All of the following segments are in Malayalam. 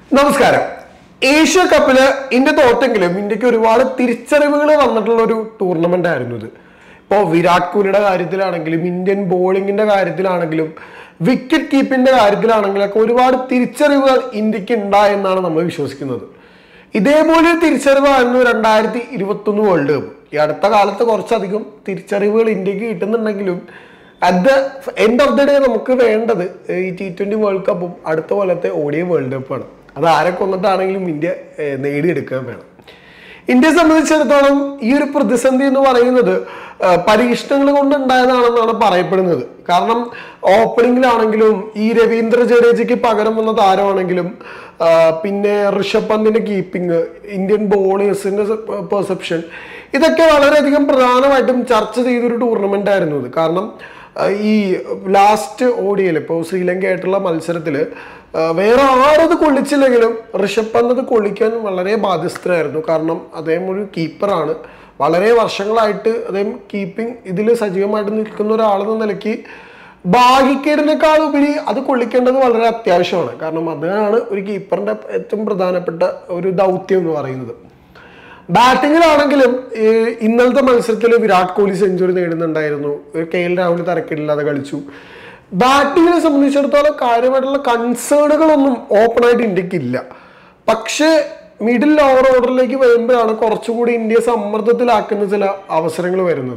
നമസ്കാരം ഏഷ്യ കപ്പില് ഇന്ത്യ തോറ്റെങ്കിലും ഇന്ത്യക്ക് ഒരുപാട് തിരിച്ചറിവുകൾ വന്നിട്ടുള്ള ഒരു ടൂർണമെന്റ് ആയിരുന്നു ഇത് ഇപ്പോൾ വിരാട് കോഹ്ലിയുടെ കാര്യത്തിലാണെങ്കിലും ഇന്ത്യൻ ബോളിങ്ങിന്റെ കാര്യത്തിലാണെങ്കിലും വിക്കറ്റ് കീപ്പിന്റെ കാര്യത്തിലാണെങ്കിലും ഒക്കെ ഒരുപാട് തിരിച്ചറിവുകൾ ഇന്ത്യക്ക് ഉണ്ടായെന്നാണ് നമ്മൾ വിശ്വസിക്കുന്നത് ഇതേപോലെ ഒരു തിരിച്ചറിവായിരുന്നു രണ്ടായിരത്തി ഇരുപത്തൊന്ന് വേൾഡ് കപ്പ് ഈ അടുത്ത കാലത്ത് കുറച്ചധികം തിരിച്ചറിവുകൾ ഇന്ത്യക്ക് കിട്ടുന്നുണ്ടെങ്കിലും at the end of the day നമുക്ക് വേണ്ടത് ഈ ടി ട്വന്റി വേൾഡ് കപ്പും അടുത്ത കൊല്ലത്തെ ഓഡിയ വേൾഡ് കപ്പാണ് അത് ആരെ കൊന്നിട്ടാണെങ്കിലും ഇന്ത്യ ഏഹ്, നേടിയെടുക്കാൻ വേണം ഇന്ത്യയെ സംബന്ധിച്ചിടത്തോളം ഈ ഒരു പ്രതിസന്ധി എന്ന് പറയുന്നത് ആ, പരീക്ഷണങ്ങൾ കൊണ്ടുണ്ടായതാണെന്നാണ് പറയപ്പെടുന്നത് കാരണം ഓപ്പണിങ്ങിലാണെങ്കിലും ഈ രവീന്ദ്ര ജഡേജയ്ക്ക് പകരം വന്ന താരമാണെങ്കിലും ആ, പിന്നെ ഋഷഭ് പന്തിന്റെ കീപ്പിംഗ് ഇന്ത്യൻ ബോളേഴ്സിന്റെ പെർസെപ്ഷൻ ഇതൊക്കെ വളരെയധികം പ്രധാനമായിട്ടും ചർച്ച ചെയ്തൊരു ടൂർണമെന്റ് ആയിരുന്നു ഇത് കാരണം ആ, ഈ ലാസ്റ്റ് ഓഡിയയിൽ ഇപ്പോൾ ശ്രീലങ്കയായിട്ടുള്ള മത്സരത്തിൽ വേറെ ആരത് കൊള്ളിച്ചില്ലെങ്കിലും ഋഷഭ് പന്ത് അത് കൊള്ളിക്കാൻ വളരെ ബാധ്യസ്ഥനായിരുന്നു കാരണം അദ്ദേഹം ഒരു കീപ്പറാണ് വളരെ വർഷങ്ങളായിട്ട് അദ്ദേഹം കീപ്പിംഗ് ഇതിൽ സജീവമായിട്ട് നിൽക്കുന്ന ഒരാളെന്ന നിലയ്ക്ക് ഭാഗ്യക്കേടിനേക്കാൾ ഉപരി അത് കൊള്ളിക്കേണ്ടത് വളരെ അത്യാവശ്യമാണ് കാരണം അതാണ് ഒരു കീപ്പറിന്റെ ഏറ്റവും പ്രധാനപ്പെട്ട ഒരു ദൗത്യം എന്ന് പറയുന്നത് ബാറ്റിങ്ങിലാണെങ്കിലും ഈ ഇന്നലത്തെ മത്സരത്തിൽ വിരാട് കോഹ്ലി സെഞ്ചുറി നേടുന്നുണ്ടായിരുന്നു ഒരു കെ എൽ രാഹുൽ തരക്കില്ലാതെ കളിച്ചു ബാറ്റിങ്ങിനെ സംബന്ധിച്ചിടത്തോളം കാര്യമായിട്ടുള്ള കൺസേണുകളൊന്നും ഓപ്പൺ ആയിട്ട് ഇന്ത്യക്ക് ഇല്ല പക്ഷേ മിഡിൽ ലോവർ ഓർഡറിലേക്ക് വരുമ്പോഴാണ് കുറച്ചുകൂടി ഇന്ത്യയെ സമ്മർദ്ദത്തിലാക്കുന്ന ചില അവസരങ്ങൾ വരുന്നത്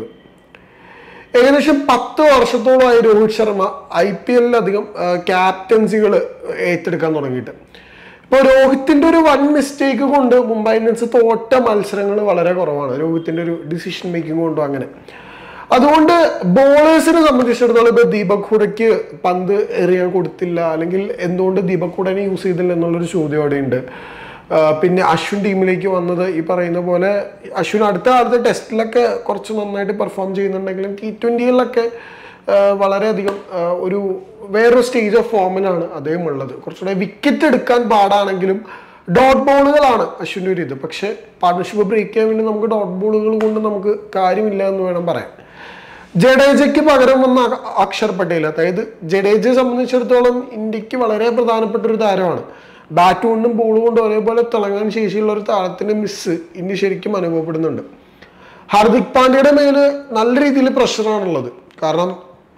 ഏകദേശം പത്ത് വർഷത്തോളമായി രോഹിത് ശർമ്മ ഐ പി എല്ലിലധികം ക്യാപ്റ്റൻസികൾ ഏറ്റെടുക്കാൻ തുടങ്ങിയിട്ട് ഇപ്പോൾ രോഹിത്തിന്റെ ഒരു വൺ മിസ്റ്റേക്ക് കൊണ്ട് മുംബൈ ഇന്ത്യൻസ് തോറ്റ മത്സരങ്ങൾ വളരെ കുറവാണ് രോഹിത്തിന്റെ ഒരു ഡിസിഷൻ മേക്കിംഗ് കൊണ്ടും അങ്ങനെ അതുകൊണ്ട് ബോളേഴ്സിനെ സംബന്ധിച്ചിടത്തോളം ഇപ്പൊ ദീപക് ഹുഡയ്ക്ക് പന്ത് എറിയാൻ കൊടുത്തില്ല അല്ലെങ്കിൽ എന്തുകൊണ്ട് ദീപക് ഹുഡനെ യൂസ് ചെയ്തില്ല എന്നുള്ളൊരു ചോദ്യം അവിടെയുണ്ട് ആ, പിന്നെ അശ്വിൻ ടീമിലേക്ക് വന്നത് ഈ പറയുന്ന പോലെ അശ്വിൻ അടുത്ത കാലത്ത് ടെസ്റ്റിലൊക്കെ കുറച്ച് നന്നായിട്ട് പെർഫോം ചെയ്യുന്നുണ്ടെങ്കിലും ടി ട്വന്റികളിലൊക്കെ വളരെയധികം ആ, ഒരു വേറൊരു സ്റ്റേജ് ഓഫ് ഫോമിലാണ് അദ്ദേഹം ഉള്ളത് കുറച്ചുകൂടെ വിക്കറ്റ് എടുക്കാൻ പാടാണെങ്കിലും ഡോട്ട് ബോളുകളാണ് അശ്വിൻ്റെ ഒരു ഇത് പക്ഷേ പാർട്ണർഷിപ്പ് ബ്രേക്ക് ചെയ്യാൻ വേണ്ടി നമുക്ക് ഡോട്ട് ബോളുകൾ കൊണ്ട് നമുക്ക് കാര്യമില്ല എന്ന് വേണം പറയാൻ ജഡേജയ്ക്ക് പകരം വന്ന അ- അക്ഷർ പട്ടേൽ അതായത് ജഡേജയെ സംബന്ധിച്ചിടത്തോളം ഇന്ത്യക്ക് വളരെ പ്രധാനപ്പെട്ട ഒരു താരമാണ് ബാറ്റ് കൊണ്ടും ബോൾ കൊണ്ടും ഒരേപോലെ തിളങ്ങാൻ ശേഷിയുള്ള ഒരു താരത്തിന്റെ മിസ് ഇന്ത്യ ശരിക്കും അനുഭവപ്പെടുന്നുണ്ട് ഹാർദിക് പാണ്ഡ്യയുടെ മേല് നല്ല രീതിയിൽ പ്രഷറാണുള്ളത് കാരണം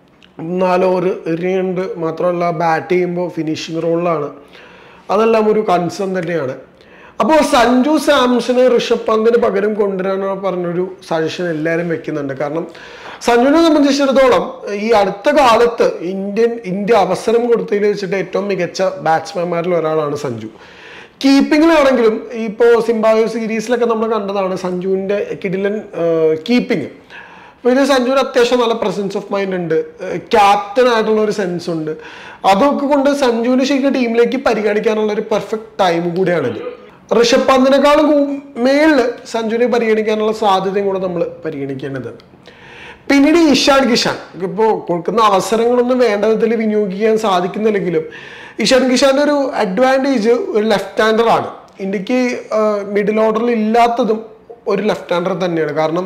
നാല് ഓവർ എറിയുണ്ട് മാത്രമല്ല ബാറ്റ് ചെയ്യുമ്പോൾ ഫിനിഷിംഗ് റോളിലാണ് അതെല്ലാം ഒരു കൺസേൺ തന്നെയാണ് അപ്പോൾ സഞ്ജു സാംസനെ ഋഷഭ് പന്തിന് പകരം കൊണ്ടുവരാനുള്ള പറഞ്ഞൊരു സജഷൻ എല്ലാവരും വെക്കുന്നുണ്ട് കാരണം സഞ്ജുവിനെ സംബന്ധിച്ചിടത്തോളം ഈ അടുത്ത കാലത്ത് ഇന്ത്യൻ ഇന്ത്യ അവസരം കൊടുത്തതിൽ വെച്ചിട്ട് ഏറ്റവും മികച്ച ബാറ്റ്സ്മാൻമാരിൽ ഒരാളാണ് സഞ്ജു കീപ്പിങ്ങിലാണെങ്കിലും ഇപ്പോൾ സിംബാബ്വെ സീരീസിലൊക്കെ നമ്മൾ കണ്ടതാണ് സഞ്ജുവിൻ്റെ കിടിലൻ കീപ്പിംഗ് അപ്പോൾ ഇത് സഞ്ജുവിന് അത്യാവശ്യം നല്ല പ്രസൻസ് ഓഫ് മൈൻഡ് ഉണ്ട് ക്യാപ്റ്റൻ ആയിട്ടുള്ള ഒരു സെൻസ് ഉണ്ട് അതൊക്കെ കൊണ്ട് സഞ്ജുവിനെ ശരിക്കും ടീമിലേക്ക് പരിഗണിക്കാനുള്ള ഒരു പെർഫെക്റ്റ് ടൈം കൂടിയാണിത് ഋഷഭ് പന്തിനേക്കാളും കൂ- മേളിൽ സഞ്ജുവിനെ പരിഗണിക്കാനുള്ള സാധ്യതയും കൂടെ നമ്മൾ പരിഗണിക്കേണ്ടതുണ്ട് പിന്നീട് ഇഷാൻ കിഷാൻ ഇപ്പോൾ കൊടുക്കുന്ന അവസരങ്ങളൊന്നും വേണ്ട വിധത്തിൽ വിനിയോഗിക്കാൻ സാധിക്കുന്നില്ലെങ്കിലും ഇഷാൻ കിഷാന്റെ ഒരു അഡ്വാൻറ്റേജ് ഒരു ലെഫ്റ്റ് ഹാൻഡർ ആണ് ഇന്ത്യക്ക് മിഡിൽ ഓർഡറിൽ ഇല്ലാത്തതും ഒരു ലെഫ്റ്റ് ഹാൻഡർ തന്നെയാണ് കാരണം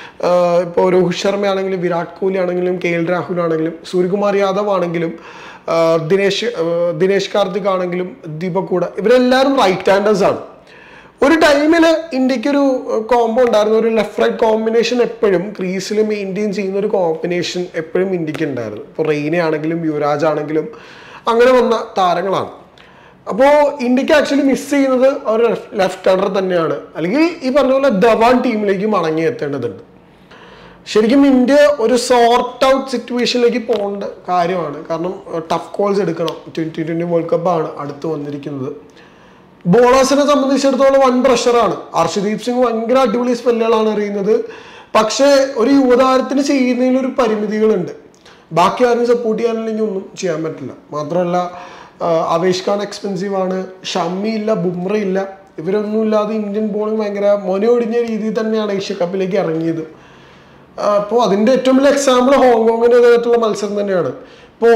ഇപ്പോൾ രോഹിത് ശർമ്മ ആണെങ്കിലും വിരാട് കോഹ്ലി ആണെങ്കിലും കെ എൽ രാഹുൽ ആണെങ്കിലും സൂര്യകുമാർ യാദവ് ആണെങ്കിലും ആ, ദിനേശ് ആ, ദിനേശ് കാർത്തിക് ആണെങ്കിലും ദീപക് കൂട ഇവരെല്ലാവരും റൈറ്റ് ഹാൻഡേഴ്സ് ആണ് ഒരു ടൈമിൽ ഇന്ത്യക്ക് ഒരു കോംബോ ഉണ്ടായിരുന്നു ഒരു ലെഫ്റ്റ് റൈറ്റ് കോമ്പിനേഷൻ എപ്പോഴും ക്രീസിൽ മെയിൻറ്റെയിൻ ചെയ്യുന്ന ഒരു കോമ്പിനേഷൻ എപ്പോഴും ഇന്ത്യക്ക് ഉണ്ടായിരുന്നു ഇപ്പോൾ റെയ്നെ ആണെങ്കിലും യുവരാജ് ആണെങ്കിലും അങ്ങനെ വന്ന താരങ്ങളാണ് അപ്പോൾ ഇന്ത്യക്ക് ആക്ച്വലി മിസ് ചെയ്യുന്നത് ഒരു ലെഫ്റ്റ് ഹാൻഡർ തന്നെയാണ് അല്ലെങ്കിൽ ഈ പറഞ്ഞ പോലെ ധവാൻ ടീമിലേക്ക് മടങ്ങി എത്തേണ്ടതുണ്ട് ശരിക്കും ഇന്ത്യ ഒരു സോർട്ട് ഔട്ട് സിറ്റുവേഷനിലേക്ക് പോകേണ്ട കാര്യമാണ് കാരണം ടഫ് കോൾസ് എടുക്കണം ട്വന്റി ട്വന്റി വേൾഡ് കപ്പാണ് അടുത്ത് വന്നിരിക്കുന്നത് ബോളേഴ്സിനെ സംബന്ധിച്ചിടത്തോളം വൻ പ്രഷറാണ് അർഷദീപ് സിംഗ് ഭയങ്കര അടിപൊളി സ്പെല്ലുകളാണ് എറിയുന്നത് പക്ഷേ ഒരു യുവതാരത്തിന് ചെയ്യുന്നതിന് ഒരു പരിമിതികളുണ്ട് ബാക്കി ആരും സപ്പോർട്ട് ചെയ്യാനില്ലെങ്കിൽ ഒന്നും ചെയ്യാൻ പറ്റില്ല മാത്രമല്ല ആ, അവേഷ് ഖാൻ എക്സ്പെൻസീവ് ആണ് ഷമ്മി ഇല്ല ബുംറ ഇല്ല ഇവരൊന്നും ഇല്ലാതെ ഇന്ത്യൻ ബോളിംഗ് ഭയങ്കര മൊനയൊടിഞ്ഞ രീതിയിൽ തന്നെയാണ് ഏഷ്യ കപ്പിലേക്ക് ഇറങ്ങിയത് അപ്പോൾ അതിന്റെ ഏറ്റവും വലിയ എക്സാമ്പിൾ ഹോങ്കോങ്ങിനെതിരായിട്ടുള്ള മത്സരം തന്നെയാണ് ഇപ്പോൾ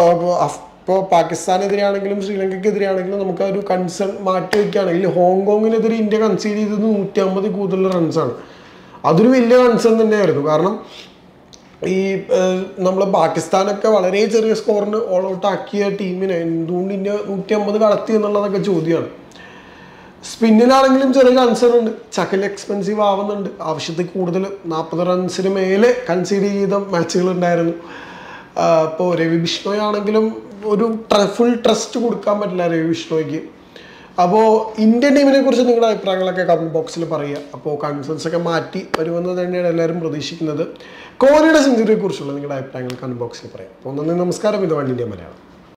ഇപ്പോൾ പാകിസ്ഥാനെതിരെയാണെങ്കിലും ശ്രീലങ്കയ്ക്കെതിരെയാണെങ്കിലും നമുക്ക് ആ ഒരു കൺസേൺ മാറ്റി വയ്ക്കുകയാണെങ്കിൽ ഹോങ്കോങ്ങിനെതിരെ ഇന്ത്യ കൺസീഡ് ചെയ്തത് നൂറ്റി അമ്പതിൽ കൂടുതൽ റൺസാണ് അതൊരു വലിയ കൺസേൺ തന്നെയായിരുന്നു കാരണം ഈ നമ്മൾ പാകിസ്ഥാനൊക്കെ വളരെ ചെറിയ സ്കോറിന് ഓൾ ഔട്ട് ആക്കിയ ടീമിനെ എന്തുകൊണ്ട് ഇന്ത്യ നൂറ്റി അമ്പത് കടത്തി എന്നുള്ളതൊക്കെ ചോദ്യമാണ് സ്പിന്നിലാണെങ്കിലും ചെറിയ കൺസേൺ ഉണ്ട് ചക്കൽ എക്സ്പെൻസീവ് ആവുന്നുണ്ട് ആവശ്യത്തിൽ കൂടുതൽ നാൽപ്പത് റൺസിന് മേലെ കൺസീഡ് ചെയ്ത മാച്ചുകൾ ഉണ്ടായിരുന്നു ഇപ്പോൾ രവി ബിഷ്ണോയ് ആണെങ്കിലും ഒരു ഫുൾ ട്രസ്റ്റ് കൊടുക്കാൻ പറ്റില്ല രവി ബിഷ്ണോയ്ക്ക് അപ്പോൾ ഇന്ത്യൻ ടീമിനെ കുറിച്ച് നിങ്ങളുടെ അഭിപ്രായങ്ങളൊക്കെ കമൻറ്റ് ബോക്സിൽ പറയുക അപ്പോൾ കൺസേൺസ് ഒക്കെ മാറ്റി വരുമെന്ന് തന്നെയാണ് എല്ലാവരും പ്രതീക്ഷിക്കുന്നത് കോഹ്ലിയുടെ സെഞ്ചുറിയെ കുറിച്ചുള്ള നിങ്ങളുടെ അഭിപ്രായങ്ങൾ കമൻറ്റ് ബോക്സിൽ പറയാം അപ്പോൾ നന്ദി നമസ്കാരം ഇത് വൺ ഇന്ത്യ മലയാളം